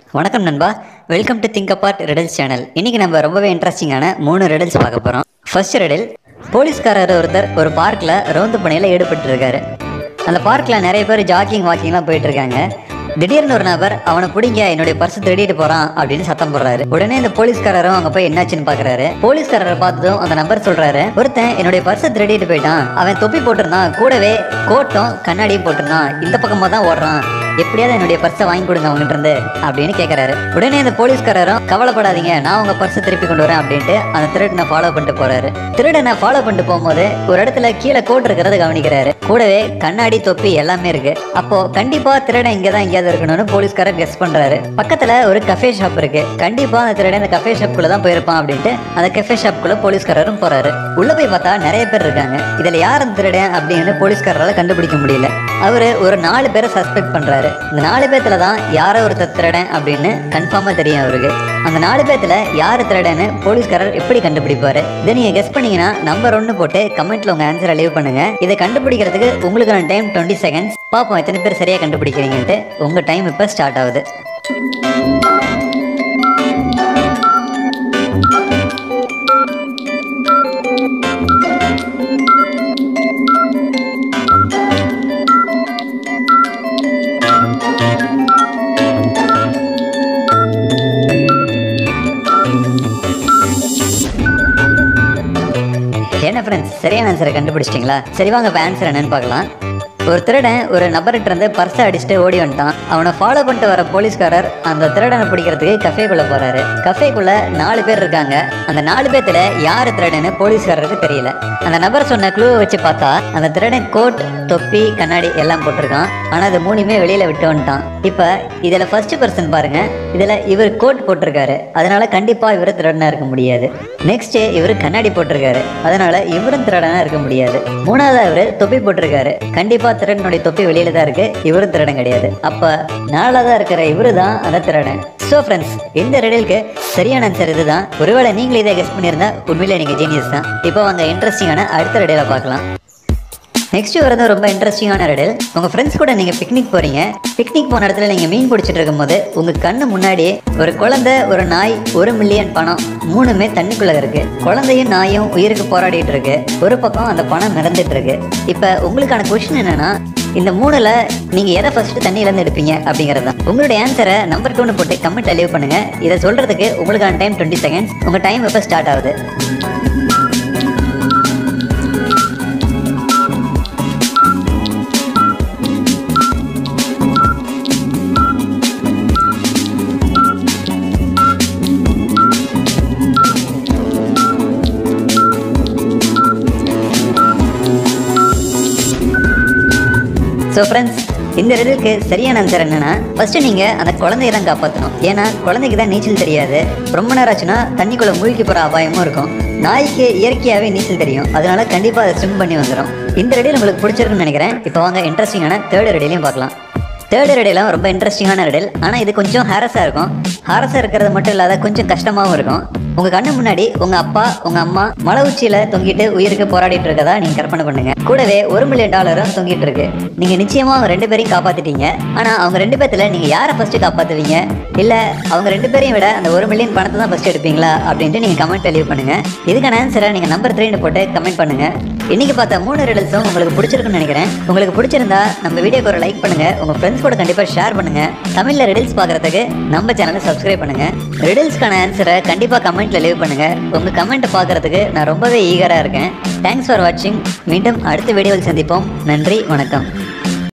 வணக்கம் நண்பா welcome to think apart riddles channel இன்னைக்கு நம்ம ரொம்பவே இன்ட்ரெஸ்டிங்கான மூணு ரெடல்ஸ் பார்க்க போகிறோம் ஃபர்ஸ்ட் ரெடல் போலீஸ்காரர் ஒருத்தர் ஒரு பார்க்கில் ரோந்து பணியில் ஈடுபட்டு இருக்காரு அந்த பார்க்கில் நிறைய பேர் ஜாக்கிங் வாக்கிங்லாம் போயிட்டு இருக்காங்க திடீர்னு ஒரு நபர் அவனை பிடிங்க என்னுடைய பர்ஸ் திருடிட்டு போறான் அப்படின்னு சத்தம் போடுறாரு உடனே இந்த போலீஸ்காரரும் அங்க போய் என்னாச்சுன்னு பாக்குறாரு போலீஸ்காரரை பார்த்ததும் அந்த நபர் சொல்றாரு ஒருத்தன் என்னுடைய பர்ஸை திருடிட்டு போயிட்டான் அவன் தொப்பி போட்டிருந்தான் கூடவே கோட்டும் கண்ணாடியும் போட்டிருந்தான் இந்த பக்கமா தான் ஓடுறான் எப்படியாவது என்னுடைய பர்ஸை வாங்கி கொடுங்க அவங்ககிட்ட இருந்து அப்படின்னு கேட்கறாரு உடனே இந்த போலீஸ்காரரும் கவலைப்படாதீங்க நான் உங்க பர்ஸை திருப்பி கொண்டு வரேன் அப்படின்ட்டு அந்த திருடனை ஃபாலோ பண்ணிட்டு போறாரு திருடனை ஃபாலோ பண்ணிட்டு போகும்போது ஒரு இடத்துல கீழே கோட் இருக்கிறத கவனிக்கிறாரு கூடவே கண்ணாடி தொப்பி எல்லாமே இருக்கு அப்போ கண்டிப்பா திருடன் இங்க தான் எங்கேயாவது இருக்கணும்னு போலீஸ்காரர் கெஸ் பண்றாரு பக்கத்துல ஒரு கஃபே ஷாப் இருக்கு கண்டிப்பா அந்த திருடன் இந்த கஃபே ஷாப்குள்ள தான் போயிருப்பான் அப்படின்ட்டு அந்த கஃபே ஷாப்குள்ள போலீஸ்காரரும் போறாரு உள்ள போய் பார்த்தா நிறைய பேர் இருக்காங்க இதுல யார் அந்த திருடன் அப்படின்னு போலீஸ்காரரால கண்டுபிடிக்க முடியல அவரு ஒரு நாலு பேரை சஸ்பெக்ட் பண்றாரு இந்த நாலு பேத்துல தான் யாரோ ஒருத்தர் திருடன் அப்படின்னு கன்ஃபார்மா தெரியும் அவருக்கு அந்த நாலு பேத்துல யாரு திருடன்னு போலீஸ்காரர் எப்படி கண்டுபிடிப்பாரு இதை நீங்க கெஸ் பண்ணீங்கன்னா நம்பர் ஒன்னு போட்டு கமெண்ட்ல உங்க ஆன்சரை லீவ் பண்ணுங்க இதை கண்டுபிடிக்கிறதுக்கு உங்களுக்கான டைம் டுவெண்ட்டி செகண்ட்ஸ் பார்ப்போம் எத்தனை பேர் சரியா கண்டுபிடிக்கிறீங்கன்ட்டு உங்க டைம் இப்போ ஸ்டார்ட் ஆகுது என்ன ஃப்ரெண்ட்ஸ் சரியான ஆன்சரை கண்டுபிடிச்சிட்டிங்களா சரி வாங்க இப்போ ஆன்சர் என்னன்னு பார்க்கலாம் ஒரு திருடன் ஒரு நபர்கிட்ட இருந்து பர்ஸை அடிச்சுட்டு ஓடி வந்துட்டான் அவனை ஃபாலோ பண்ணிட்டு வர போலீஸ்காரர் அந்த திருடனை பிடிக்கிறதுக்கு கஃபேக்குள்ள போறாரு கஃபேக்குள்ள நாலு பேர் இருக்காங்க அந்த நாலு பேர்த்துல யாரு திருடன்னு போலீஸ்காரருக்கு தெரியல அந்த நபர் சொன்ன க்ளூவை வச்சு பார்த்தா அந்த திருடன் கோட் தொப்பி கண்ணாடி எல்லாம் போட்டிருக்கான் ஆனா அது மூணுமே வெளியில விட்டு வந்துட்டான் இப்ப இதுல ஃபர்ஸ்ட் பர்சன் பாருங்க இதுல இவர் கோட் போட்டிருக்காரு அதனால கண்டிப்பா இவர் திருடனா இருக்க முடியாது நெக்ஸ்ட் இவர் கண்ணாடி போட்டிருக்காரு அதனால இவரும் திருடனா இருக்க முடியாது மூணாவது இவரு தொப்பி போட்டிருக்காரு கண்டிப்பா திருடனுடைய தொப்பி வெளியில தான் இருக்கு இவரும் திருடன் கிடையாது அப்ப நாலாவதா இருக்கிற இவரு தான் அந்த திருடன் ஸோ ஃப்ரெண்ட்ஸ் இந்த ரெடலுக்கு சரியான ஆன்சர் இதுதான் ஒருவேளை நீங்களே இதை கெஸ் பண்ணியிருந்தா உண்மையிலே நீங்க ஜீனியஸ் தான் இப்போ வாங்க இன்ட்ரெஸ்டிங்கான அடுத்த ரெடலை பார்க்கலாம் நெக்ஸ்ட் வரது ரொம்ப இன்ட்ரெஸ்டிங்கான ரெடல் உங்க ஃப்ரெண்ட்ஸ் கூட நீங்க பிக்னிக் போறீங்க பிக்னிக் போன இடத்துல நீங்க மீன் பிடிச்சிட்டு இருக்கும்போது உங்க கண்ணு முன்னாடியே ஒரு குழந்தை ஒரு நாய் ஒரு மில்லியன் பணம் மூணுமே தண்ணிக்குள்ள இருக்கு குழந்தையும் நாயும் உயிருக்கு போராடிட்டு இருக்கு ஒரு பக்கம் அந்த பணம் மிதந்துட்டு இருக்கு இப்ப உங்களுக்கான கொஸ்டின் என்னன்னா இந்த மூணுல நீங்க எதை ஃபர்ஸ்ட் தண்ணியில இருந்து எடுப்பீங்க அப்படிங்கிறது தான் உங்களுடைய ஆன்சரை நம்பர் டூன்னு போட்டு கமெண்ட் லீவ் பண்ணுங்க இதை சொல்றதுக்கு உங்களுக்கான டைம் டுவெண்ட்டி செகண்ட்ஸ் உங்க டைம் எப்போ ஸ்டார்ட் ஆகுது ஸோ ஃப்ரெண்ட்ஸ் இந்த ரிடலுக்கு சரியான ஆன்சர் என்னன்னா ஃபர்ஸ்ட் நீங்க அந்த குழந்தைய தான் காப்பாற்றணும் ஏன்னா குழந்தைக்கு தான் நீச்சல் தெரியாது ரொம்ப நேரம் ஆச்சுன்னா தண்ணிக்குள்ள மூழ்கி போற அபாயமும் இருக்கும் நாய்க்கு இயற்கையாகவே நீச்சல் தெரியும் அதனால கண்டிப்பா அதை ஸ்விம் பண்ணி வந்துடும் இந்த ரெடியில் உங்களுக்கு பிடிச்சிருக்குன்னு நினைக்கிறேன் இப்போ வாங்க இன்ட்ரெஸ்டிங்கான தேர்ட் ரெடிலையும் பார்க்கலாம் தேர்ட் ரெடிலாம் ரொம்ப இன்ட்ரெஸ்டிங்கான ரெடில் ஆனால் இது கொஞ்சம் ஹாரஸாக இருக்கும் ஹாரஸாக இருக்கிறது மட்டும் இல்லாத கொஞ்சம் கஷ்டமாகவும் இருக்கும் உங்க கண்ணு முன்னாடி உங்க அப்பா உங்க அம்மா மலை உச்சியில தொங்கிட்டு உயிருக்கு போராடிட்டு இருக்கதா நீங்க கற்பனை பண்ணுங்க கூடவே ஒரு மில்லியன் டாலரும் தொங்கிட்டு இருக்கு நீங்க நிச்சயமா அவங்க ரெண்டு பேரையும் காப்பாத்திட்டீங்க ஆனா அவங்க ரெண்டு பேத்துல நீங்க யாரை ஃபர்ஸ்ட் காப்பாத்துவீங்க இல்ல அவங்க ரெண்டு பேரையும் விட அந்த ஒரு மில்லியன் பணத்தை தான் ஃபர்ஸ்ட் எடுப்பீங்களா அப்படின்ட்டு நீங்க கமெண்ட் லீவ் பண்ணுங்க இதுக்கான ஆன்சரை நீங்க நம்பர் த்ரீன்னு போட்டு கமெண்ட் பண்ணுங்க இன்னைக்கு பார்த்த மூணு ரிடல்ஸும் உங்களுக்கு பிடிச்சிருக்குன்னு நினைக்கிறேன் உங்களுக்கு பிடிச்சிருந்தா நம்ம வீடியோக்கு ஒரு லைக் பண்ணுங்க உங்க ஃப்ரெண்ட்ஸ் கூட கண்டிப்பா ஷேர் பண்ணுங்க தமிழ்ல ரிடல்ஸ் பார்க்கறதுக்கு நம்ம சேனலை சப்ஸ்கிரைப் பண்ணுங்க ரிடல்ஸ்க்கான ஆன்சரை கண்டிப்பா கமெண்ட்ல லீவ் பண்ணுங்க உங்க கமெண்ட் பார்க்கறதுக்கு நான் ரொம்பவே ஈகரா இருக்கேன் தேங்க்ஸ் ஃபார் வாட்சிங் மீண்டும் அடுத்த வீடியோவில் சந்திப்போம் நன்றி வணக்கம்